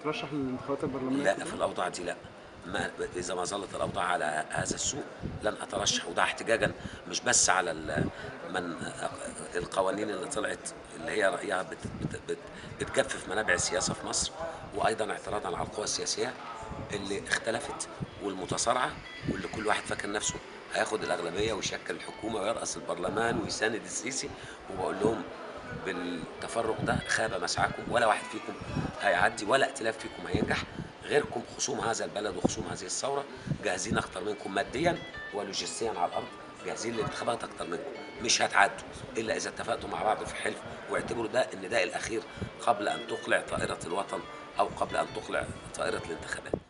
تترشح للانتخابات البرلمانيه لا في الاوضاع دي لا ما اذا ما ظلت الاوضاع على هذا السوء لن اترشح وده احتجاجا مش بس على ال- من القوانين اللي طلعت اللي هي رايها بت بت بت بتجفف منابع السياسه في مصر وايضا اعتراضا على القوى السياسيه اللي اختلفت والمتصارعه واللي كل واحد فاكر نفسه هياخد الاغلبيه ويشكل الحكومه ويرأس البرلمان ويساند السيسي وبقول لهم بالتفرق ده خاب مسعاكم ولا واحد فيكم هيعدي ولا ائتلاف فيكم هينجح غيركم خصوم هذا البلد وخصوم هذه الثوره جاهزين اكتر منكم ماديا ولوجستيا على الارض جاهزين للانتخابات اكتر منكم مش هتعدوا الا اذا اتفقتوا مع بعض في حلف واعتبروا ده النداء الاخير قبل ان تقلع طائره الوطن او قبل ان تقلع طائره الانتخابات